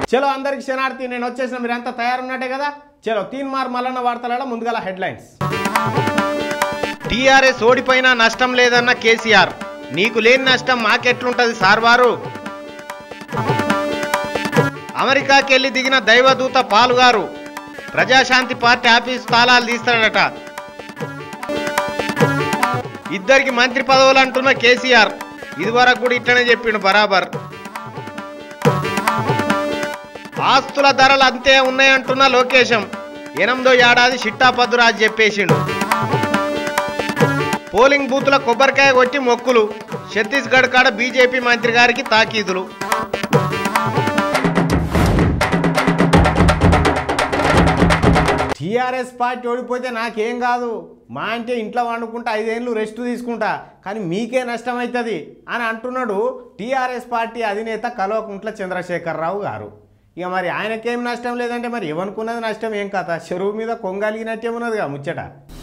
చలో అందరికి క్షణార్థి నేను వచ్చేసిన మీరంతా తయారున్నట్టే కదా చలో తీన్ మార్ మల్లన్న వార్తలలో ముందుగల హెడ్లైన్స్ టీఆర్ఎస్ ఓడిపోయినా నష్టం లేదన్న కేసీఆర్ నీకు లేని నష్టం మాకెట్లుంటది సార్ వారు అమెరికాకెళ్లి దిగిన దైవదూత పాలుగారు ప్రజాశాంతి పార్టీ ఆఫీస్ తాళాలు తీస్తాడట ఇద్దరికి మంత్రి పదవులు అంటున్న కేసీఆర్ ఇదివరకు కూడా ఇట్లనే చెప్పిండు బరాబర్ ఆస్తుల ధరలు అంతే ఉన్నాయంటున్న లోకేశం ఎనిమిదో ఏడాది చిట్టాపద్దురాజు చెప్పేసిండు పోలింగ్ బూత్ల కొబ్బరికాయ కొట్టి మొక్కులు ఛత్తీస్గఢ్ కాడ బీజేపీ మంత్రి గారికి తాకీదులు టీఆర్ఎస్ పార్టీ ఓడిపోతే నాకేం కాదు మా అంటే ఇంట్లో వండుకుంటా ఐదేళ్ళు రెస్ట్ తీసుకుంటా కానీ మీకే నష్టం అవుతుంది అని అంటున్నాడు టీఆర్ఎస్ పార్టీ అధినేత కల్వకుంట్ల చంద్రశేఖరరావు గారు ఇక మరి ఆయనకేం నష్టం లేదంటే మరి ఏమనుకున్నది నష్టం ఏం కథ చెరువు మీద కొంగలిగినట్టే ఉన్నదిగా ముచ్చట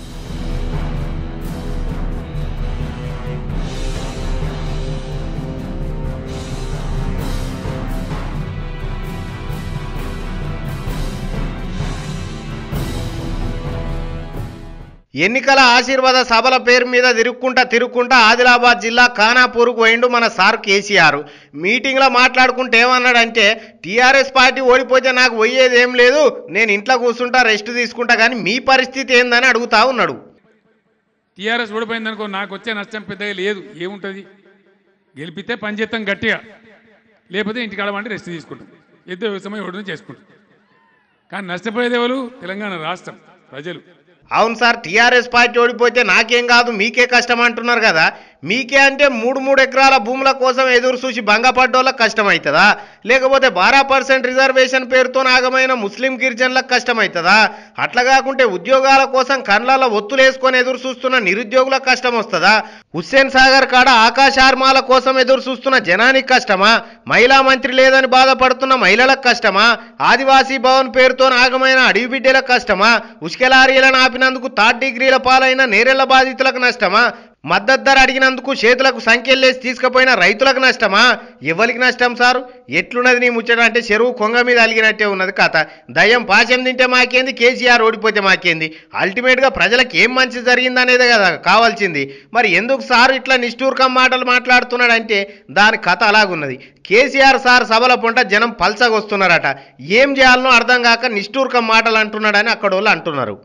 ఎన్నికల ఆశీర్వాద సభల పేరు మీద తిరుక్కుంటా తిరుక్కుంటా ఆదిలాబాద్ జిల్లా ఖానాపూర్కు పోయిండు మన సార్ కేసీఆర్ మీటింగ్లో మాట్లాడుకుంటే ఏమన్నాడంటే టీఆర్ఎస్ పార్టీ ఓడిపోతే నాకు పోయేది ఏం లేదు నేను ఇంట్లో కూర్చుంటా రెస్ట్ తీసుకుంటా కానీ మీ పరిస్థితి ఏందని అడుగుతా ఉన్నాడు టీఆర్ఎస్ ఓడిపోయిందనుకో నాకు వచ్చే నష్టం పెద్దగా లేదు ఏముంటుంది గెలిపితే పని చేస్తాం గట్టిగా లేకపోతే ఇంటికి ఆడమంటే రెస్ట్ తీసుకుంటాం ఎద్దు వ్యవసాయం ఓడిని చేసుకుంటాం కానీ నష్టపోయేది ఎవరు తెలంగాణ రాష్ట్రం ప్రజలు అవును సార్ టీఆర్ఎస్ పార్టీ ఓడిపోతే నాకేం కాదు మీకే కష్టం అంటున్నారు కదా మీకే అంటే మూడు మూడు ఎకరాల భూముల కోసం ఎదురు చూసి భంగపడ్డోళ్ళకి కష్టం అవుతుందా లేకపోతే బారా పర్సెంట్ రిజర్వేషన్ పేరుతో నాగమైన ముస్లిం గిరిజనులకు కష్టం అవుతుందా అట్లా కాకుంటే ఉద్యోగాల కోసం కండ్లలో ఒత్తులేసుకొని ఎదురు చూస్తున్న నిరుద్యోగులకు కష్టం వస్తుందా హుస్సేన్ సాగర్ కాడ ఆకాశార్మాల కోసం ఎదురు చూస్తున్న జనానికి కష్టమా మహిళా మంత్రి లేదని బాధపడుతున్న మహిళలకు కష్టమా ఆదివాసీ భవన్ పేరుతో నాగమైన అడవి బిడ్డలకు కష్టమా ఉష్కెలారీలను ఆపినందుకు థర్డ్ డిగ్రీల పాలైన నేరెళ్ల బాధితులకు నష్టమా మద్దతు ధర అడిగినందుకు చేతులకు సంఖ్యలేసి తీసుకుపోయిన రైతులకు నష్టమా ఎవరికి నష్టం సారు ఎట్లున్నది నీ ముచ్చట అంటే చెరువు కొంగ మీద అలిగినట్టే ఉన్నది కథ దయ్యం పాశం తింటే మాకేంది కేసీఆర్ ఓడిపోతే మాకేంది అల్టిమేట్గా ప్రజలకు ఏం మంచి జరిగిందనేదే కదా కావాల్సింది మరి ఎందుకు సారు ఇట్లా నిష్ఠూర్కం మాటలు మాట్లాడుతున్నాడంటే దాని కథ అలాగున్నది కేసీఆర్ సార్ సభల పొంట జనం పల్సగొస్తున్నారట ఏం చేయాలనో అర్థం కాక నిష్ఠూర్కం మాటలు అంటున్నాడని అక్కడ వాళ్ళు అంటున్నారు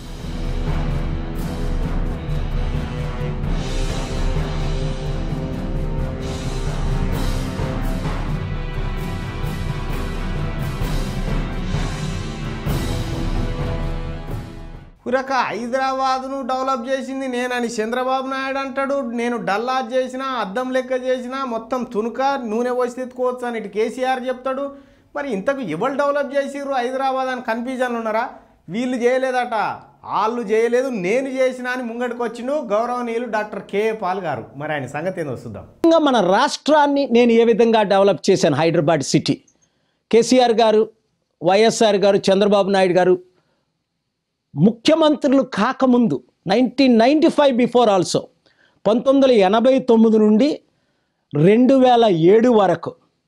కురక హైదరాబాద్ను డెవలప్ చేసింది నేనని చంద్రబాబు నాయుడు అంటాడు నేను డల్లాజ్ చేసిన అద్దం లెక్క చేసిన మొత్తం తునుక నూనె పోసి తెచ్చుకోవచ్చు అని ఇటు కేసీఆర్ చెప్తాడు మరి ఇంతకు ఎవరు డెవలప్ చేసిర్రు హైదరాబాద్ అని కన్ఫ్యూజన్ ఉన్నారా వీళ్ళు చేయలేదట వాళ్ళు చేయలేదు నేను చేసిన అని ముంగడికి వచ్చిండు గౌరవనీయులు డాక్టర్ కే పాల్ గారు మరి ఆయన సంగతి ఏందో చూద్దాం విధంగా మన రాష్ట్రాన్ని నేను ఏ విధంగా డెవలప్ చేశాను హైదరాబాద్ సిటీ కేసీఆర్ గారు వైఎస్ఆర్ గారు చంద్రబాబు నాయుడు గారు ముఖ్యమంత్రులు కాకముందు nineteen ninety five before also పంతొమ్మిది వందల ఎనభై తొమ్మిది నుండి రెండు వేల ఏడు వరకు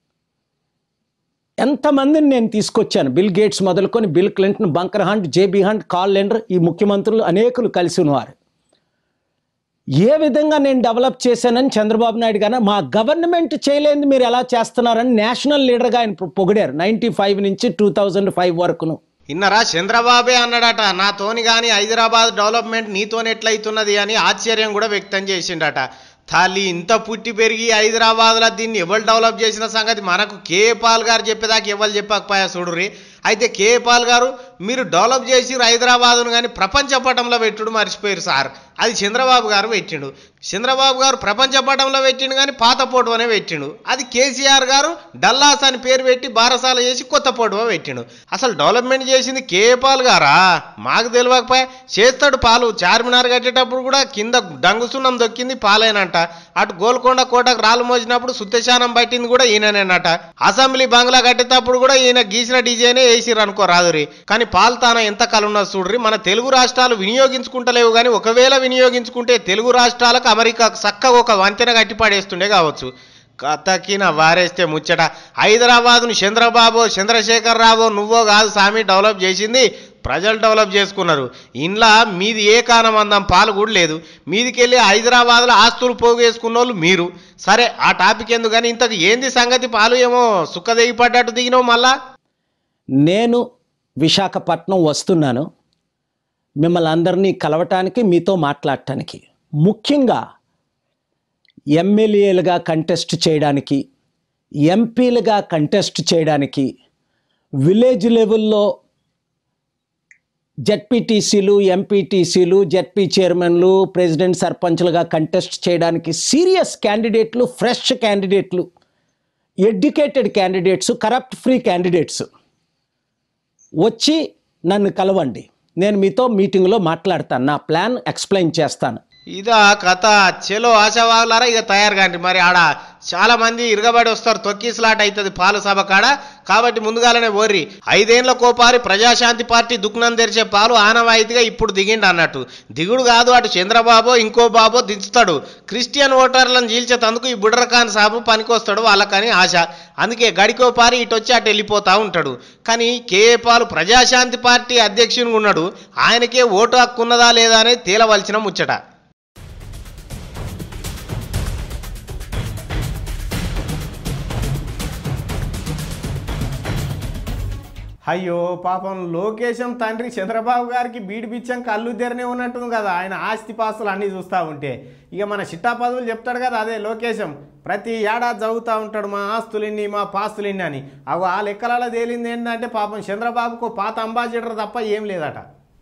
ఎంతమందిని నేను తీసుకొచ్చాను బిల్ గేట్స్ మొదలుకొని Bill Clinton Bunker Hunt J B Hunt కాల్ లెండర్ ఈ ముఖ్యమంత్రులు అనేకులు కలిసి ఉన్నవారు ఏ విధంగా నేను డెవలప్ చేశానని చంద్రబాబు నాయుడు గారు మా గవర్నమెంట్ చేయలేని మీరు ఎలా చేస్తున్నారని నేషనల్ లీడర్గా ఆయన పొ- పొగిడారు నైంటీ ఫైవ్ నుంచి టూ థౌజండ్ ఫైవ్ వరకును ఇన్నరా చంద్రబాబే అన్నాడట నాతోని కానీ హైదరాబాద్ డెవలప్మెంట్ నీతోని ఎట్లయితున్నది అని ఆశ్చర్యం కూడా వ్యక్తం చేసిండట తల్లి ఇంత పుట్టి పెరిగి హైదరాబాద్లో దీన్ని ఎవరు డెవలప్ చేసిన సంగతి మనకు కే పాల్ గారు చెప్పేదాకా ఎవరు చెప్పకపోయా చూడుర్రి అయితే కే పాల్ గారు మీరు డెవలప్ చేసి హైదరాబాద్ను కానీ ప్రపంచ పటంలో పెట్టుడు మర్చిపోయారు సార్ అది చంద్రబాబు గారు పెట్టిండు చంద్రబాబు గారు ప్రపంచ పటంలో పెట్టిండు కానీ పాత ఫోటోనే పెట్టిండు అది కేసీఆర్ గారు డల్లాస్ అని పేరు పెట్టి బారసాల చేసి కొత్త ఫోటో పెట్టిండు అసలు డెవలప్మెంట్ చేసింది కే పాల్ గారా మాకు తెలియకపోయా చేస్తాడు పాలు చార్మినార్ కట్టేటప్పుడు కూడా కింద డంగుసున్నం దొక్కింది పాలేనంట అటు గోల్కొండ కోటకు రాళ్ళు మోసినప్పుడు సుత్తశానం పట్టింది కూడా ఈయననేనట అసెంబ్లీ బంగ్లా కట్టేటప్పుడు కూడా ఈయన గీసిన డిజైనే వేసిర్రు అనుకో రాదురి కానీ పాల్తాన ఎంత కలున్నా చూడ్రి మన తెలుగు రాష్ట్రాలు వినియోగించుకుంటలేవు కానీ ఒకవేళ వినియోగించుకుంటే తెలుగు రాష్ట్రాలకు అమెరికా చక్కగా ఒక వంతెన కట్టి పడేస్తుండే కావచ్చు కథకిన వారేస్తే ముచ్చట హైదరాబాద్ను చంద్రబాబు చంద్రశేఖర్ రావు నువ్వో కాదు స్వామి డెవలప్ చేసింది ప్రజలు డెవలప్ చేసుకున్నారు ఇంట్లో మీది ఏ కానమందం పాలు కూడా లేదు మీదికెళ్ళి హైదరాబాద్లో ఆస్తులు పోగేసుకున్న వాళ్ళు మీరు సరే ఆ టాపిక్ ఎందుకు కానీ ఇంతకు ఏంది సంగతి పాలు ఏమో సుక్కదెగి పడ్డట్టు దిగినావు మళ్ళా నేను విశాఖపట్నం వస్తున్నాను మిమ్మల్ని అందరినీ కలవటానికి మీతో మాట్లాడటానికి ముఖ్యంగా ఎమ్మెల్యేలుగా కంటెస్ట్ చేయడానికి ఎంపీలుగా కంటెస్ట్ చేయడానికి విలేజ్ లెవెల్లో జెడ్పీటీసీలు ఎంపీటీసీలు జెడ్పీ చైర్మన్లు ప్రెసిడెంట్ సర్పంచ్లుగా కంటెస్ట్ చేయడానికి సీరియస్ క్యాండిడేట్లు ఫ్రెష్ క్యాండిడేట్లు educated candidates corrupt free candidates వచ్చి నన్ను కలవండి నేను మీతో మీటింగ్లో మాట్లాడతాను నా ప్లాన్ ఎక్స్ప్లెయిన్ చేస్తాను ఇదా కథ చెలో ఆశావాగులారా ఇక తయారు కాండి మరి ఆడ చాలా మంది ఇరగబడి వస్తారు తొక్కిసలాట అవుతుంది పాల సభ కాడ కాబట్టి ముందుగానే ఓర్రి ఐదేళ్ల కోపారి ప్రజాశాంతి పార్టీ దుఃఖనం తెరిచే పాలు ఆనవాయితీగా ఇప్పుడు దిగిండి అన్నట్టు దిగుడు కాదు అటు చంద్రబాబు ఇంకో బాబో దించుతాడు క్రిస్టియన్ ఓటర్లను చీల్చేతందుకు ఈ బుడ్రఖాన్ సాబు పనికొస్తాడు వాళ్ళకని ఆశ అందుకే గడికో పారి ఇటు వచ్చి అటు వెళ్ళిపోతా ఉంటాడు కానీ కేఏ పాలు ప్రజాశాంతి పార్టీ అధ్యక్షునిగా ఉన్నాడు ఆయనకే ఓటు హక్కు ఉన్నదా లేదా అనేది తేలవలసిన ముచ్చట అయ్యో పాపం లోకేశం తండ్రి చంద్రబాబు గారికి బీడి బిచ్చం కళ్ళు తెరనే ఉన్నట్టుంది కదా ఆయన ఆస్తి పాస్తులు అన్నీ చూస్తూ ఉంటే ఇక మన చిట్టా పదవులు చెప్తాడు కదా అదే లోకేశం ప్రతి ఏడాది చదువుతూ ఉంటాడు మా ఆస్తులు ఇన్ని మా పాస్తులు ఇన్ని అని అవి ఆ లెక్కలలో తేలింది ఏంటంటే పాపం చంద్రబాబుకు పాత అంబాసిడర్ తప్ప ఏం లేదట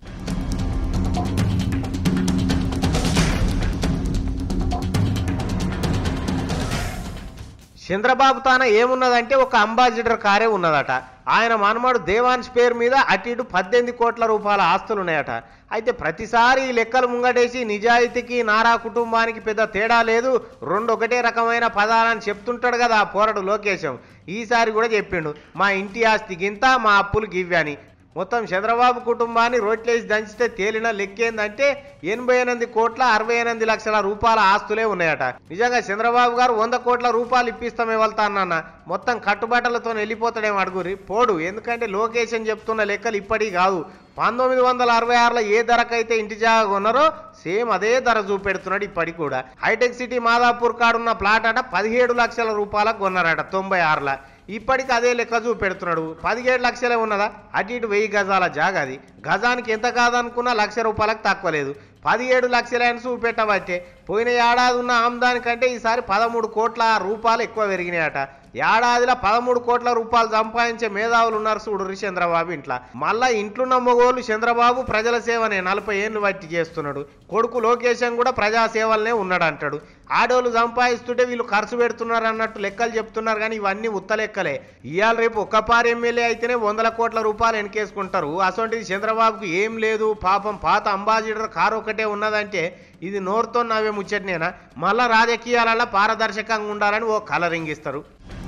చంద్రబాబు తాన ఏమున్నదంటే ఒక అంబాసిడర్ కారే ఉన్నదట ఆయన మనమాడు దేవాన్స్ పేరు మీద అటు ఇటు పద్దెనిమిది కోట్ల రూపాయల ఆస్తులు ఉన్నాయట అయితే ప్రతిసారి ఈ లెక్కలు ముంగటేసి నిజాయితీకి నారా కుటుంబానికి పెద్ద తేడా లేదు రెండు ఒకటే రకమైన పదాలని చెప్తుంటాడు కదా ఆ పోరడు లోకేశం ఈసారి కూడా చెప్పిండు మా ఇంటి ఆస్తి గింత మా అప్పులు గివ్వని మొత్తం చంద్రబాబు కుటుంబాన్ని రోట్లేసి దంచితే తేలిన లెక్కేందంటే ఎనభై ఎనిమిది కోట్ల అరవై ఎనిమిది లక్షల రూపాయల ఆస్తులే ఉన్నాయట నిజంగా చంద్రబాబు గారు వంద కోట్ల రూపాయలు ఇప్పిస్తామే వెళ్తా అన్న మొత్తం కట్టుబాటలతో వెళ్ళిపోతాడేమో అడుగురి పోడు ఎందుకంటే లోకేష్ అని చెప్తున్న లెక్కలు ఇప్పటికి కాదు పంతొమ్మిది వందల అరవై ఆరులో ఏ ధరకైతే ఇంటి జాగా కొన్నారో సేమ్ అదే ధర చూపెడుతున్నాడు ఇప్పటికి కూడా హైటెక్ సిటీ మాదాపూర్ కాడున్న ప్లాట్ అట పదిహేడు లక్షల రూపాయలకు కొన్నారట తొంభై ఆరుల ఇప్పటికి అదే లెక్క చూపెడుతున్నాడు పదిహేడు లక్షలే ఉన్నదా అటు ఇటు వెయ్యి గజాల జాగా అది గజానికి ఎంత కాదనుకున్నా లక్ష రూపాయలకు తక్కువ లేదు పదిహేడు లక్షలైన చూపెట్టబట్టే పోయిన ఏడాది ఉన్న ఆమ్దాని కంటే ఈసారి పదమూడు కోట్ల రూపాయలు ఎక్కువ పెరిగినాయట ఏడాదిలో పదమూడు కోట్ల రూపాయలు సంపాదించే మేధావులు ఉన్నారు చూడు చంద్రబాబు ఇంట్లో మళ్ళా ఇంట్లున్న మగోళ్ళు చంద్రబాబు ప్రజల సేవనే నలభై ఏళ్ళు బట్టి చేస్తున్నాడు కొడుకు లోకేశం కూడా ప్రజా సేవలనే ఉన్నాడు అంటాడు ఆడోళ్ళు సంపాదిస్తుంటే వీళ్ళు ఖర్చు పెడుతున్నారు అన్నట్టు లెక్కలు చెప్తున్నారు కానీ ఇవన్నీ ఉత్త లెక్కలే ఇవాళ రేపు ఒక్కపారి ఎమ్మెల్యే అయితేనే వందల కోట్ల రూపాయలు వెనకేసుకుంటారు అసొంటిది చంద్రబాబుకు ఏం లేదు పాపం పాత అంబాసిడర్ కారు ఒకటే ఉన్నదంటే ఇది నోరుతో నవ్వే ముచ్చటనేనా మళ్ళా రాజకీయాలలో పారదర్శకంగా ఉండాలని ఓ కలరింగ్ ఇస్తారు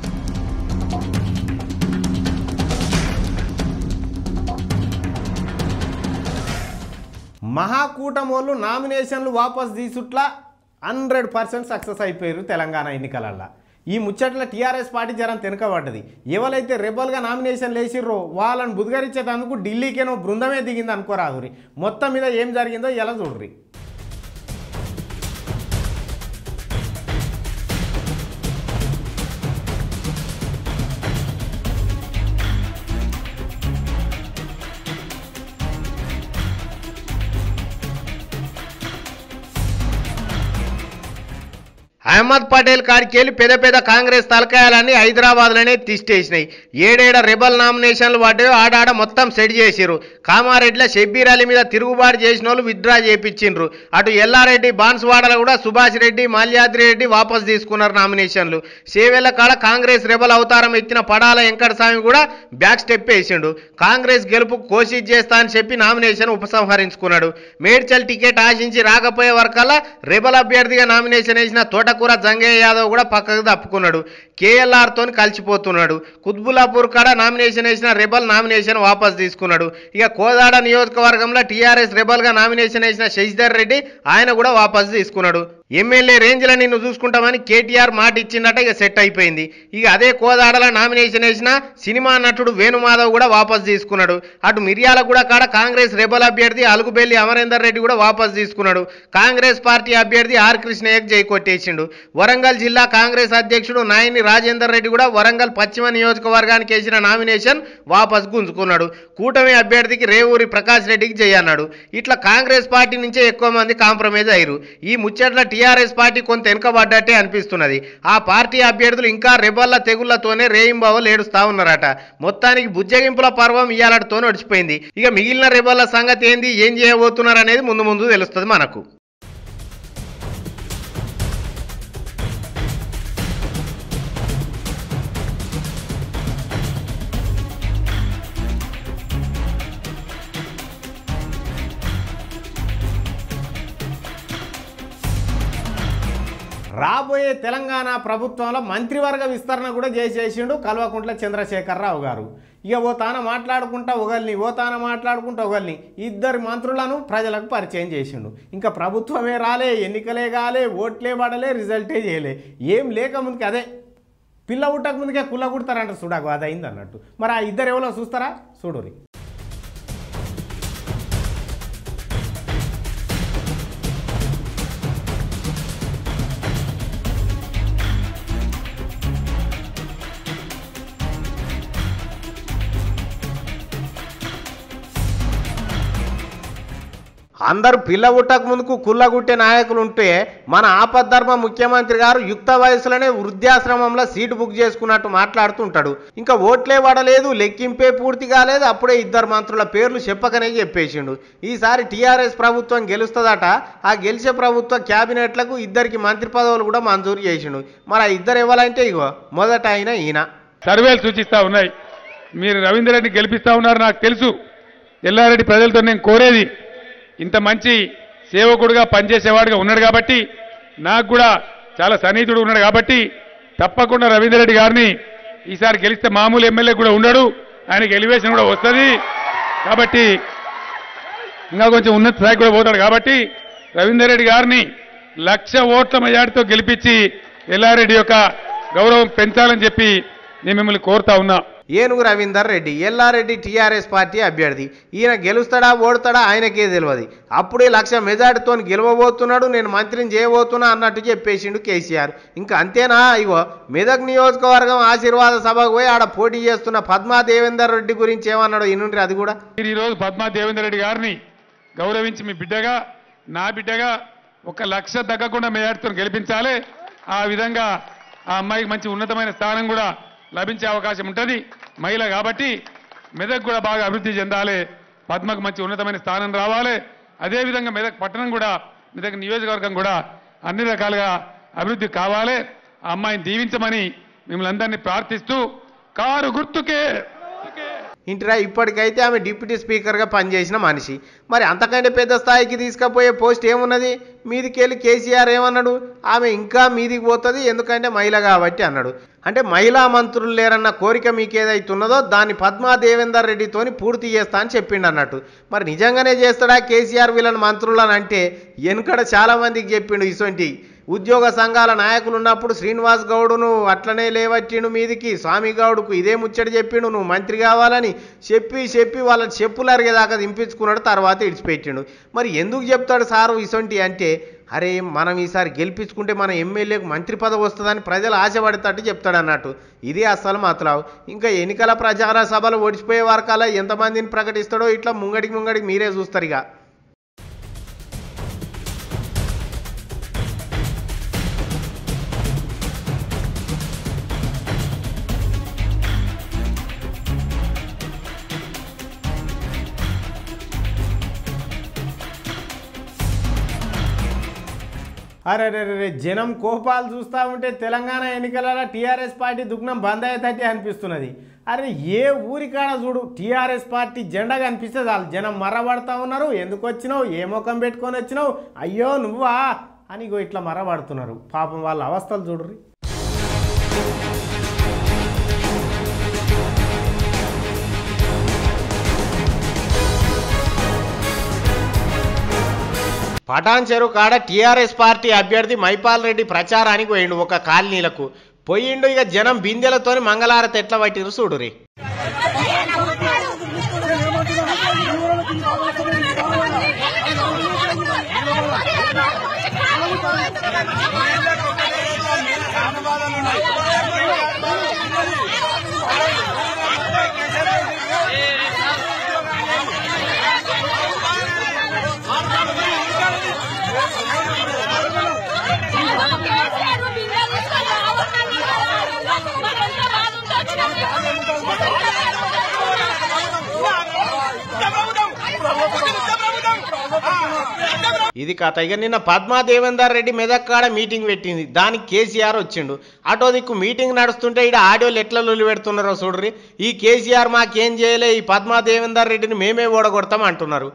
మహాకూటమోళ్ళు నామినేషన్లు వాపస్ తీసుట్లా హండ్రెడ్ పర్సెంట్ సక్సెస్ అయిపోయారు తెలంగాణ ఎన్నికలల్లో ఈ ముచ్చట్ల టీఆర్ఎస్ పార్టీ జరం తినకబడ్డది ఎవరైతే రెబల్గా నామినేషన్ వేసిర్రో వాళ్ళని బుధగరించేందుకు ఢిల్లీకేనో బృందమే దిగింది అనుకోరాదురి మొత్తం మీద ఏం జరిగిందో ఎలా చూడ్రి అహ్మద్ పటేల్ కాడికి వెళ్ళి పెద్ద పెద్ద కాంగ్రెస్ తలకాయాలన్నీ హైదరాబాద్లోనే తిష్టేసినాయి ఏడేడ రెబల్ నామినేషన్లు పడ్డాయో ఆడాడ మొత్తం సెట్ చేసిర్రు కామారెడ్డిలో షబ్బీర్ అలీ మీద తిరుగుబాటు చేసిన వాళ్ళు విత్డ్రా చేపించిండ్రు అటు ఎల్లారెడ్డి బాన్స్వాడలో కూడా సుభాష్ రెడ్డి మాల్యాద్రి రెడ్డి వాపస్ తీసుకున్నారు నామినేషన్లు సేవెళ్ల కాడ కాంగ్రెస్ రెబల్ అవతారం ఎత్తిన పడాల వెంకటస్వామి కూడా బ్యాక్ స్టెప్ వేసిండు కాంగ్రెస్ గెలుపు కోషిష్ చేస్తా అని చెప్పి నామినేషన్ ఉపసంహరించుకున్నాడు మేడ్చల్ టికెట్ ఆశించి రాకపోయే వరకల్లా రెబల్ అభ్యర్థిగా నామినేషన్ వేసిన తోటకూర జంగయ్య యాదవ్ కూడా పక్కకు తప్పుకున్నాడు కేఎల్ఆర్ తోని కలిసిపోతున్నాడు కుత్బులాపూర్ కాడ నామినేషన్ వేసిన రెబల్ నామినేషన్ వాపస్ తీసుకున్నాడు ఇక కోదాడ నియోజకవర్గంలో టీఆర్ఎస్ రెబల్ గా నామినేషన్ వేసిన శశిధర్ రెడ్డి ఆయన కూడా వాపస్ తీసుకున్నాడు ఎమ్మెల్యే రేంజ్లో నిన్ను చూసుకుంటామని కేటీఆర్ మాట ఇచ్చిందట ఇక సెట్ అయిపోయింది ఇక అదే కోదాడల నామినేషన్ వేసిన సినిమా నటుడు వేణుమాధవ్ కూడా వాపస్ తీసుకున్నాడు అటు మిర్యాల కూడా కాడ కాంగ్రెస్ రెబల్ అభ్యర్థి అలుగుబెల్లి అమరేందర్ రెడ్డి కూడా వాపస్ తీసుకున్నాడు కాంగ్రెస్ పార్టీ అభ్యర్థి ఆర్ కృష్ణయ్యకు జై కొట్టేసిండు వరంగల్ జిల్లా కాంగ్రెస్ అధ్యక్షుడు నాయని రాజేందర్ రెడ్డి కూడా వరంగల్ పశ్చిమ నియోజకవర్గానికి వేసిన నామినేషన్ వాపస్ గుంజుకున్నాడు కూటమి అభ్యర్థికి రేవూరి ప్రకాష్ రెడ్డికి జై అన్నాడు ఇట్లా కాంగ్రెస్ పార్టీ నుంచే ఎక్కువ మంది కాంప్రమైజ్ అయ్యారు ఈ ముచ్చట్ల టీఆర్ఎస్ పార్టీ కొంత వెనుకబడ్డట్టే అనిపిస్తున్నది ఆ పార్టీ అభ్యర్థులు ఇంకా రెబల్ల తెగుళ్లతోనే రేయింబావలు ఏడుస్తా ఉన్నారట మొత్తానికి బుజ్జగింపుల పర్వం ఇయ్యాలటతో నడిచిపోయింది ఇక మిగిలిన రెబల్ల సంగతి ఏంది ఏం చేయబోతున్నారు అనేది ముందు ముందు తెలుస్తుంది మనకు రాబోయే తెలంగాణ ప్రభుత్వంలో మంత్రివర్గ విస్తరణ కూడా చేసేసిండు కల్వకుంట్ల చంద్రశేఖరరావు గారు ఇక ఓ తాన మాట్లాడుకుంటా ఒకరిని ఓ తాన మాట్లాడుకుంటా ఒకరిని ఇద్దరు మంత్రులను ప్రజలకు పరిచయం చేసిండు ఇంకా ప్రభుత్వమే రాలే ఎన్నికలే కాలే ఓట్లే పడలే రిజల్టే చేయలే ఏం లేక ముందుకి అదే పిల్ల పుట్టక ముందుకే కుల్ల కుడతారంట చూడకు అది అయింది అన్నట్టు మరి ఆ ఇద్దరు ఎవరో చూస్తారా చూడురి అందరూ పిల్ల పుట్టక ముందుకు కుల్లగుట్టే నాయకులు ఉంటే మన ఆపద్ధర్మ ముఖ్యమంత్రి గారు యుక్త వయసులోనే వృద్ధాశ్రమంలో సీటు బుక్ చేసుకున్నట్టు మాట్లాడుతుంటాడు ఇంకా ఓట్లే పడలేదు లెక్కింపే పూర్తి కాలేదు అప్పుడే ఇద్దరు మంత్రుల పేర్లు చెప్పకనే చెప్పేసిండు ఈసారి టీఆర్ఎస్ ప్రభుత్వం గెలుస్తుందట ఆ గెలిచే ప్రభుత్వ క్యాబినెట్లకు ఇద్దరికి మంత్రి పదవులు కూడా మంజూరు చేసిండు మరి ఆ ఇద్దరు ఇవ్వాలంటే ఇగో మొదట అయిన ఈయన సర్వేలు సూచిస్తా ఉన్నాయి మీరు రవీందర్ రెడ్డి గెలిపిస్తా ఉన్నారు నాకు తెలుసు ఎల్లారెడ్డి ప్రజలతో నేను కోరేది ఇంత మంచి సేవకుడుగా పనిచేసేవాడుగా ఉన్నాడు కాబట్టి నాకు కూడా చాలా సన్నిహితుడు ఉన్నాడు కాబట్టి తప్పకుండా రవీందర్ రెడ్డి గారిని ఈసారి గెలిస్తే మామూలు ఎమ్మెల్యే కూడా ఉండడు ఆయనకి ఎలివేషన్ కూడా వస్తుంది కాబట్టి ఇంకా కొంచెం ఉన్నత స్థాయికి కూడా పోతాడు కాబట్టి రవీందర్ రెడ్డి గారిని లక్ష ఓట్ల మెజార్టీతో గెలిపించి ఎల్లారెడ్డి యొక్క గౌరవం పెంచాలని చెప్పి నేను మిమ్మల్ని కోరుతా ఉన్నా ఏనుగు రవీందర్ రెడ్డి ఎల్లారెడ్డి టీఆర్ఎస్ పార్టీ అభ్యర్థి ఈయన గెలుస్తాడా ఓడతాడా ఆయనకే తెలియదు అప్పుడే లక్ష మెజార్టీతో గెలవబోతున్నాడు నేను మంత్రిని చేయబోతున్నా అన్నట్టు చెప్పేసిండు కేసీఆర్ ఇంకా అంతేనా ఇగో మెదక్ నియోజకవర్గం ఆశీర్వాద సభకు పోయి ఆడ పోటీ చేస్తున్న పద్మా దేవేందర్ రెడ్డి గురించి ఏమన్నాడో ఇనుండ్రి అది కూడా మీరు ఈరోజు పద్మా దేవేందర్ రెడ్డి గారిని గౌరవించి మీ బిడ్డగా నా బిడ్డగా ఒక లక్ష తగ్గకుండా మేయాడుతో గెలిపించాలి ఆ విధంగా ఆ అమ్మాయికి మంచి ఉన్నతమైన స్థానం కూడా లభించే అవకాశం ఉంటుంది మహిళ కాబట్టి మెదక్ కూడా బాగా అభివృద్ధి చెందాలి పద్మకు మంచి ఉన్నతమైన స్థానం రావాలి అదేవిధంగా మెదక్ పట్టణం కూడా మెదక్ నియోజకవర్గం కూడా అన్ని రకాలుగా అభివృద్ధి కావాలి ఆ అమ్మాయిని దీవించమని మిమ్మల్ని అందరినీ ప్రార్థిస్తూ కారు గుర్తుకే ఇంటిరా ఇప్పటికైతే ఆమె డిప్యూటీ స్పీకర్గా పనిచేసిన మనిషి మరి అంతకంటే పెద్ద స్థాయికి తీసుకుపోయే పోస్ట్ ఏమున్నది మీదికి వెళ్ళి కేసీఆర్ ఏమన్నాడు ఆమె ఇంకా మీదికి పోతుంది ఎందుకంటే మహిళ కాబట్టి అన్నాడు అంటే మహిళా మంత్రులు లేరన్న కోరిక మీకు ఏదైతున్నదో దాన్ని పద్మా దేవేందర్ రెడ్డితోని పూర్తి చేస్తా అని చెప్పిండు అన్నట్టు మరి నిజంగానే చేస్తాడా కేసీఆర్ వీళ్ళని మంత్రులని అంటే వెనుకడ చాలా మందికి చెప్పిండు ఇసొంటి ఉద్యోగ సంఘాల నాయకులు ఉన్నప్పుడు శ్రీనివాస్ గౌడును అట్లనే లేవట్టిండు మీదికి స్వామి గౌడుకు ఇదే ముచ్చట చెప్పిండు నువ్వు మంత్రి కావాలని చెప్పి చెప్పి వాళ్ళని చెప్పులు అరిగేదాకా దింపించుకున్నాడు తర్వాత ఇడిచిపెట్టిండు మరి ఎందుకు చెప్తాడు సారు ఇసొంటి అంటే అరే మనం ఈసారి గెలిపించుకుంటే మన ఎమ్మెల్యేకు మంత్రి పదవి వస్తుందని ప్రజలు ఆశపడేటట్టు చెప్తాడు అన్నట్టు ఇది అస్సలు మాత్రం ఇంకా ఎన్నికల ప్రచార సభలు ఓడిచిపోయే వరకల్లా ఎంతమందిని ప్రకటిస్తాడో ఇట్లా ముంగడికి ముంగడికి మీరే చూస్తారు ఇక అరే రే రే, రే జనం కోపాలు చూస్తూ ఉంటే తెలంగాణ ఎన్నికలలో టీఆర్ఎస్ పార్టీ దుగ్నం బంద్ అయ్యేటట్టే అనిపిస్తున్నది అరే ఏ ఊరికాడ చూడు టీఆర్ఎస్ పార్టీ జెండా కనిపిస్తే చాలు జనం మర్రబడతా ఉన్నారు ఎందుకు వచ్చినావు ఏ ముఖం పెట్టుకొని వచ్చినావు అయ్యో నువ్వా అని ఇగో ఇట్లా మర్రబడుతున్నారు పాపం వాళ్ళ అవస్థలు చూడుర్రి పటాన్ చెరువు కాడ టీఆర్ఎస్ పార్టీ అభ్యర్థి మైపాల్ రెడ్డి ప్రచారానికి పోయిండు ఒక కాలనీలకు పోయిండు ఇక జనం బిందెలతోని మంగళారతి ఎట్లా పట్టిరు చూడురి ఇది కథ ఇక నిన్న పద్మా దేవేందర్ రెడ్డి మెదక్ కాడ మీటింగ్ పెట్టింది దానికి కేసీఆర్ వచ్చిండు అటో దిక్కు మీటింగ్ నడుస్తుంటే ఇక్కడ ఆడియోలు ఎట్లా లొల్లి పెడుతున్నారో చూడ్రి ఈ కేసీఆర్ మాకేం చేయలే ఈ పద్మా దేవేందర్ రెడ్డిని మేమే ఓడగొడతాం అంటున్నారు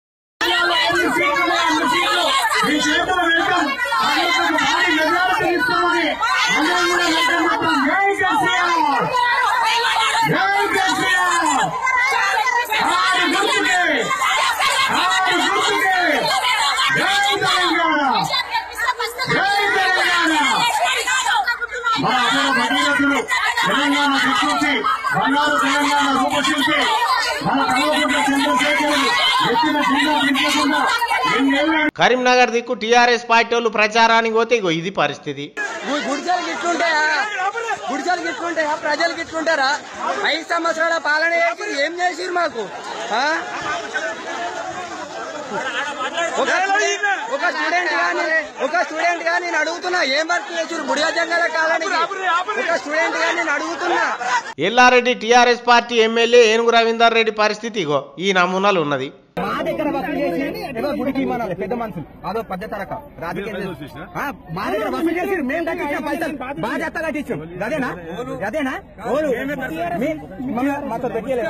మన అమర భగీరథుడు తెలంగాణ సృష్టించి బంగారు తెలంగాణ రూపశిల్పి మన కల్వకుంట్ల చంద్రశేఖరుడు ఎత్తిన జిల్లా దించకుండా ఎన్నేళ్ళ కరీంనగర్ దిక్కు టీఆర్ఎస్ పార్టీ వాళ్ళు ప్రచారానికి పోతే ఇగో ఇది పరిస్థితి గు- గుడిసెలకి ఇట్లుంటాయా గుడిసెలకి ఇట్లుంటాయా ప్రజలకి ఇట్లుంటారా ఐదు సంవత్సరాల పాలన చేసి ఏం చేసిరు మాకు ఆ? ఒక స్టూడెంట్ ఒక స్టూడెంట్ గా నేను- ఒక స్టూడెంట్ గా నేను అడుగుతున్నా ఏం వర్క్ చేసిరు బుడిగ జంగల కాలానికి ఒక స్టూడెంట్ గా నేను అడుగుతున్నా ఎల్లారెడ్డి టీఆర్ఎస్ పార్టీ ఎమ్మెల్యే ఏనుగు రవీందర్ రెడ్డి పరిస్థితి ఇగో ఈ నమూనాలు ఉన్నది మా దగ్గర వసూలు చేసి ఏదో గుడికి ఇవ్వనాలి పెద్ద మనుషులు అదో పద్ధతి రక రాజకీయం ఆ, మా దగ్గర వసూలు చేసి మేము కట్టించాం పైసలు బాగా చెత్త కట్టించాం అదేనా అదేనా ఓడు మీ- మమ్మ- మాతో పెట్టలేదా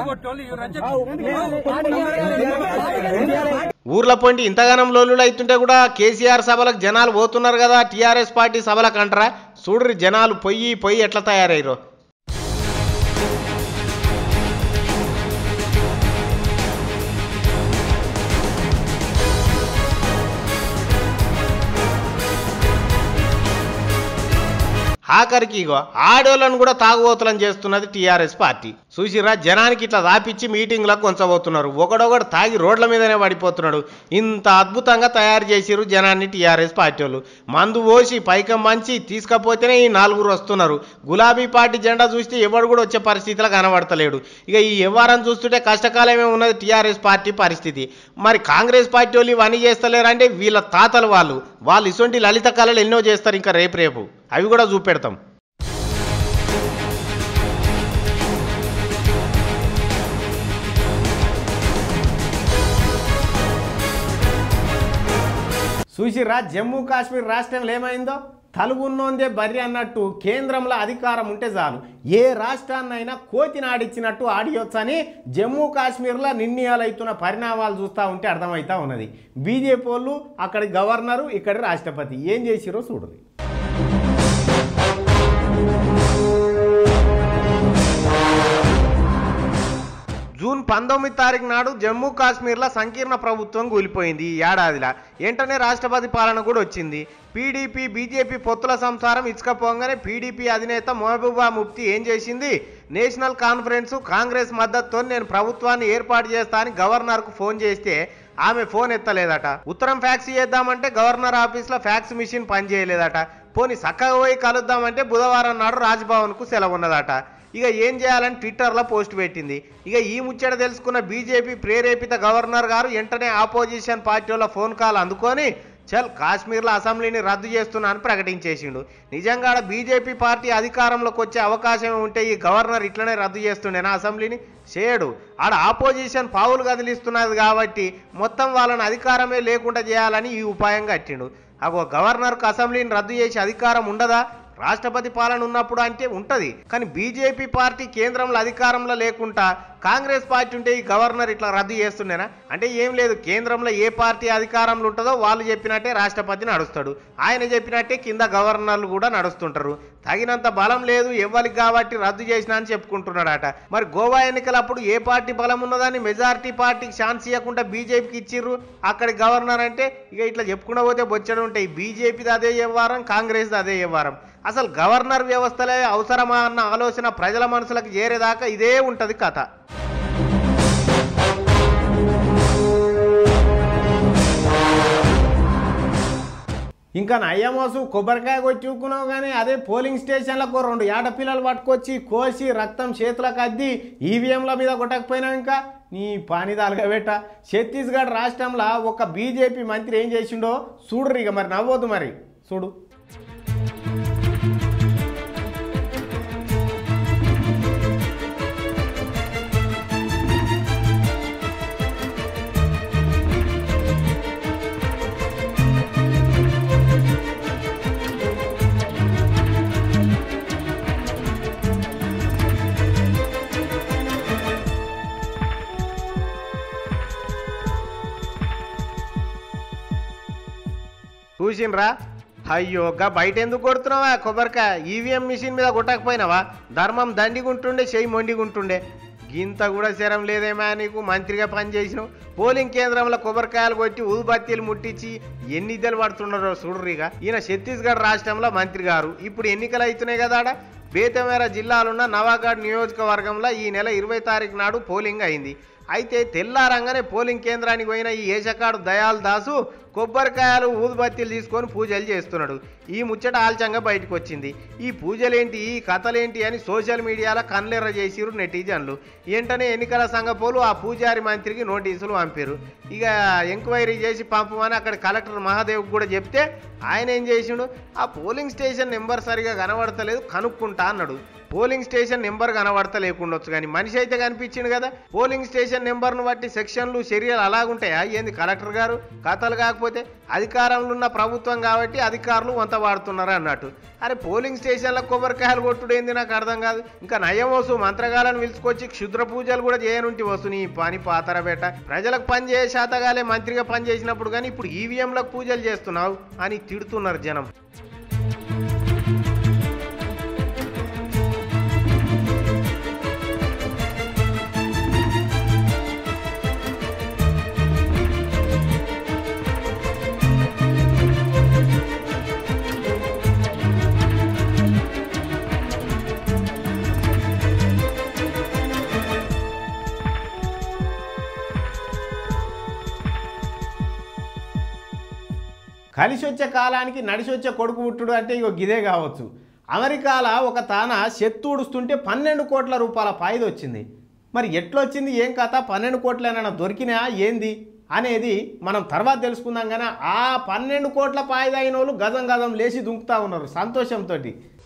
ఊర్ల పొంటి ఇంతగానం లోలులు అవుతుంటే కూడా కేసీఆర్ సభలకు జనాలు పోతున్నారు కదా టీఆర్ఎస్ పార్టీ సభలకు అంటారా చూడ్రి జనాలు పొయ్యి పొయ్యి ఎట్లా తయారయ్యారో ఆఖరికి ఇగో ఆడోళ్ళను కూడా తాగుబోతులను చేస్తున్నది టీఆర్ఎస్ పార్టీ చూసిరా జనానికి ఇట్లా దాపిచ్చి మీటింగ్లకు కొంచబోతున్నారు ఒకడొకడు తాగి రోడ్ల మీదనే పడిపోతున్నాడు ఇంత అద్భుతంగా తయారు చేసిరు జనాన్ని టీఆర్ఎస్ పార్టీ వాళ్ళు మందు పోసి పైకం మంచి తీసుకపోతేనే ఈ నాలుగురు వస్తున్నారు గులాబీ పార్టీ జెండా చూస్తే ఎవడు కూడా వచ్చే పరిస్థితిలో కనబడతలేడు ఇక ఈ వ్యవహారం చూస్తుంటే కష్టకాలమే ఉన్నది టీఆర్ఎస్ పార్టీ పరిస్థితి మరి కాంగ్రెస్ పార్టీ వాళ్ళు ఇవన్నీ చేస్తలేరంటే వీళ్ళ తాతలు వాళ్ళు వాళ్ళు ఇటువంటి లలిత కళలు ఎన్నో చేస్తారు ఇంకా రేపు రేపు అవి కూడా చూపెడతాం చూసిరా జమ్మూ కాశ్మీర్ రాష్ట్రంలో ఏమైందో తలుగున్నోందే బర్రి అన్నట్టు కేంద్రంలో అధికారం ఉంటే చాలు ఏ రాష్ట్రాన్నైనా కోతిని ఆడిచ్చినట్టు ఆడియొచ్చని జమ్మూ కాశ్మీర్లో నిర్ణయాలవుతున్న పరిణామాలు చూస్తూ ఉంటే అర్థమవుతా ఉన్నది బీజేపీ వాళ్ళు అక్కడి గవర్నరు ఇక్కడి రాష్ట్రపతి ఏం చేసిరో చూడదు జూన్ పంతొమ్మిది తారీఖు నాడు జమ్మూ కాశ్మీర్లో సంకీర్ణ ప్రభుత్వం కూలిపోయింది ఈ ఏడాదిలా వెంటనే రాష్ట్రపతి పాలన కూడా వచ్చింది పీడీపీ బీజేపీ పొత్తుల సంసారం ఇచ్చకపోగానే పీడీపీ అధినేత మహబూబా ముఫ్తీ ఏం చేసింది నేషనల్ కాన్ఫరెన్స్ కాంగ్రెస్ మద్దతుతో నేను ప్రభుత్వాన్ని ఏర్పాటు చేస్తా అని గవర్నర్కు ఫోన్ చేస్తే ఆమె ఫోన్ ఎత్తలేదట ఉత్తరం ఫ్యాక్స్ చేద్దామంటే గవర్నర్ ఆఫీస్లో ఫ్యాక్స్ మిషన్ పనిచేయలేదట పోని చక్కగా పోయి కలుద్దామంటే బుధవారం నాడు రాజ్భవన్కు సెలవు ఉన్నదట ఇక ఏం చేయాలని ట్విట్టర్లో పోస్ట్ పెట్టింది ఇక ఈ ముచ్చట తెలుసుకున్న బీజేపీ ప్రేరేపిత గవర్నర్ గారు వెంటనే ఆపోజిషన్ పార్టీ వాళ్ళ ఫోన్ కాల్ అందుకొని చల్ కాశ్మీర్లో అసెంబ్లీని రద్దు చేస్తున్నా అని ప్రకటించేసిండు నిజంగా ఆడ బీజేపీ పార్టీ అధికారంలోకి వచ్చే అవకాశం ఉంటే ఈ గవర్నర్ ఇట్లనే రద్దు చేస్తుండేనా అసెంబ్లీని చేయడు ఆడ ఆపోజిషన్ పావులు కదిలిస్తున్నది కాబట్టి మొత్తం వాళ్ళని అధికారమే లేకుండా చేయాలని ఈ ఉపాయం కట్టిండు అగో గవర్నర్కు అసెంబ్లీని రద్దు చేసే అధికారం ఉండదా రాష్ట్రపతి పాలన ఉన్నప్పుడు అంటే ఉంటది కానీ బీజేపీ పార్టీ కేంద్రంలో అధికారంలో లేకుండా కాంగ్రెస్ పార్టీ ఉంటే ఈ గవర్నర్ ఇట్లా రద్దు చేస్తుండేనా అంటే ఏం లేదు కేంద్రంలో ఏ పార్టీ అధికారంలో ఉంటుందో వాళ్ళు చెప్పినట్టే రాష్ట్రపతి నడుస్తాడు ఆయన చెప్పినట్టే కింద గవర్నర్లు కూడా నడుస్తుంటారు తగినంత బలం లేదు ఎవ్వరికి కాబట్టి రద్దు చేసినా అని చెప్పుకుంటున్నాడట మరి గోవా ఎన్నికలప్పుడు ఏ పార్టీ బలం ఉన్నదని మెజారిటీ పార్టీకి ఛాన్స్ ఇవ్వకుండా బీజేపీకి ఇచ్చిర్రు అక్కడి గవర్నర్ అంటే ఇక ఇట్లా చెప్పుకుండా పోతే బొచ్చడం ఉంటాయి బీజేపీది అదే వ్యవహారం కాంగ్రెస్ది అదే వ్యవహారం అసలు గవర్నర్ వ్యవస్థలే అవసరమా అన్న ఆలోచన ప్రజల మనసులకు చేరేదాకా ఇదే ఉంటది కథ ఇంకా నయ్యమోసు కొబ్బరికాయ కొట్టుకున్నావు కానీ అదే పోలింగ్ స్టేషన్లకు రెండు ఏడపిల్లలు పట్టుకొచ్చి కోసి రక్తం చేతులకు అద్ది ఈవీఎంల మీద కొట్టకపోయినావు ఇంకా నీ పాని పెట్ట ఛత్తీస్గఢ్ రాష్ట్రంలో ఒక బీజేపీ మంత్రి ఏం చేసిండో చూడరు ఇక మరి నవ్వద్దు మరి చూడు చూసిండ్రా అయ్యో గా బయట ఎందుకు కొడుతున్నావా కొబ్బరికాయ ఈవీఎం మిషన్ మీద కొట్టకపోయినావా ధర్మం దండిగుంటుండే చెయ్యి మొండిగుంటుండే గింత కూడా శరం లేదేమా నీకు మంత్రిగా పనిచేసినావు పోలింగ్ కేంద్రంలో కొబ్బరికాయలు కొట్టి ఊదుబత్తీలు ముట్టించి ఎన్ని ఇద్దరు పడుతున్నారో చూడరిగా ఈయన ఛత్తీస్గఢ్ రాష్ట్రంలో మంత్రి గారు ఇప్పుడు ఎన్నికలు అవుతున్నాయి కదా ఆడ బేతమేర జిల్లాలున్న నవాగఢ్ నియోజకవర్గంలో ఈ నెల ఇరవై తారీఖు నాడు పోలింగ్ అయింది అయితే తెల్లారంగానే పోలింగ్ కేంద్రానికి పోయిన ఈ ఏషకాడు దయాల్ దాసు కొబ్బరికాయలు ఊదుబత్తీలు తీసుకొని పూజలు చేస్తున్నాడు ఈ ముచ్చట ఆల్చంగా బయటకు వచ్చింది ఈ పూజలేంటి ఈ కథలేంటి అని సోషల్ మీడియాలో కన్లెర్ర చేసిరు నెటిజన్లు వెంటనే ఎన్నికల సంఘపోలు ఆ పూజారి మంత్రికి నోటీసులు పంపారు ఇక ఎంక్వైరీ చేసి పంపమని అక్కడ కలెక్టర్ మహాదేవ్ కూడా చెప్తే ఆయన ఏం చేసిండు ఆ పోలింగ్ స్టేషన్ నెంబర్ సరిగా కనబడతలేదు కనుక్కుంటా అన్నాడు పోలింగ్ స్టేషన్ నెంబర్ కనబడతా లేకుండొచ్చు కానీ మనిషి అయితే కనిపించిండు కదా పోలింగ్ స్టేషన్ నెంబర్ను బట్టి సెక్షన్లు చర్యలు అలాగుంటాయా ఏంది కలెక్టర్ గారు కథలు కాకపోతే అధికారంలో ఉన్న ప్రభుత్వం కాబట్టి అధికారులు వంత వాడుతున్నారు అన్నట్టు అరే పోలింగ్ స్టేషన్ల కొబ్బరికాయలు కొట్టుడు ఏంది నాకు అర్థం కాదు ఇంకా నయం వసు మంత్రగాలను పిలుచుకొచ్చి క్షుద్ర పూజలు కూడా చేయనుంటి వసు నీ పని పాతరబేట ప్రజలకు పని చేసే శాతగాలే మంత్రిగా పని చేసినప్పుడు కానీ ఇప్పుడు ఈవీఎంలకు పూజలు చేస్తున్నావు అని తిడుతున్నారు జనం కలిసి వచ్చే కాలానికి నడిచి వచ్చే కొడుకు పుట్టుడు అంటే ఇగో గిదే కావచ్చు అమెరికాలో ఒక తాన చెత్త ఊడుస్తుంటే పన్నెండు కోట్ల రూపాయల పాయిది వచ్చింది మరి ఎట్లొచ్చింది ఏం కథ పన్నెండు కోట్లేనన్నా దొరికినా ఏంది అనేది మనం తర్వాత తెలుసుకుందాం కానీ ఆ పన్నెండు కోట్ల పాయిద అయిన వాళ్ళు గజం గజం లేచి దుంకుతా ఉన్నారు సంతోషంతో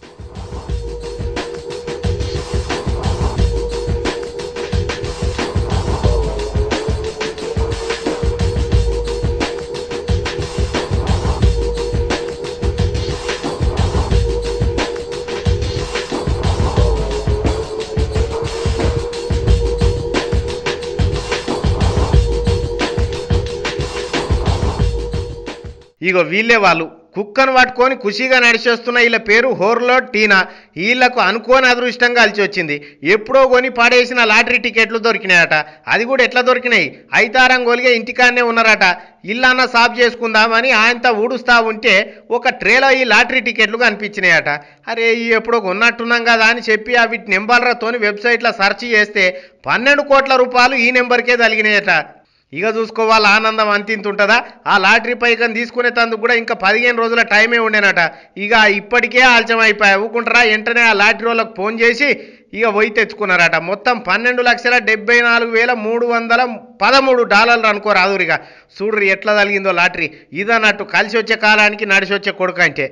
ఇగో వీళ్ళే వాళ్ళు కుక్కను పట్టుకొని ఖుషిగా నడిచేస్తున్న వీళ్ళ పేరు హోర్లో టీనా వీళ్లకు అనుకోని అదృష్టం కలిసి వచ్చింది ఎప్పుడో కొని పడేసిన లాటరీ టికెట్లు దొరికినాయట అది కూడా ఎట్లా దొరికినాయి ఐతారం గొలిగే ఇంటికాన్నే ఉన్నారట ఇల్లన్న సాఫ్ చేసుకుందామని ఆయనతో ఊడుస్తా ఉంటే ఒక ట్రేలో ఈ లాటరీ టికెట్లు కనిపించినాయట అరే ఈ ఎప్పుడో కొన్నట్టున్నాం కదా అని చెప్పి ఆ వీటి నెంబర్లతోని వెబ్సైట్లో సెర్చ్ చేస్తే పన్నెండు కోట్ల రూపాయలు ఈ నెంబర్కే తగినాయట ఇక చూసుకోవాలి ఆనందం అంతింత ఉంటుందా ఆ లాటరీ పైకం తీసుకునే తందుకు కూడా ఇంకా పదిహేను రోజుల టైమే ఉండేనట ఇక ఇప్పటికే ఆలస్యం అయిపోయా ఊకుంటారా వెంటనే ఆ లాటరీ వాళ్ళకి ఫోన్ చేసి ఇక పోయి తెచ్చుకున్నారట మొత్తం పన్నెండు లక్షల డెబ్బై నాలుగు వేల మూడు వందల పదమూడు డాలర్లు అనుకోరాదురు ఇక చూడ్రి ఎట్లా తగిలిందో లాటరీ ఇదన్నట్టు కలిసి వచ్చే కాలానికి నడిచి వచ్చే కొడుకు అంటే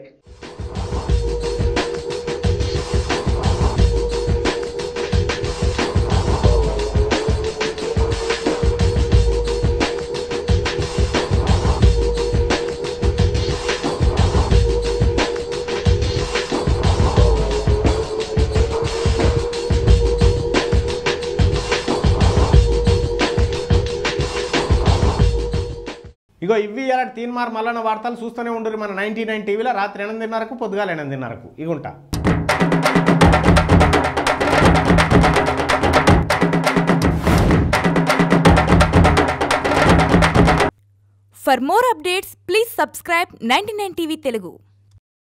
ఇగో ఇవి ఇలా తీన్మార్ మల్లన్న వార్తలు చూస్తూనే ఉండరు మన నైన్టీ నైన్ టీవీలో రాత్రి ఎనిమిదిన్నరకు పొద్దుగాల ఎనిమిదిన్నరకు ఇగుంటా For more updates, please subscribe 99 TV Telugu.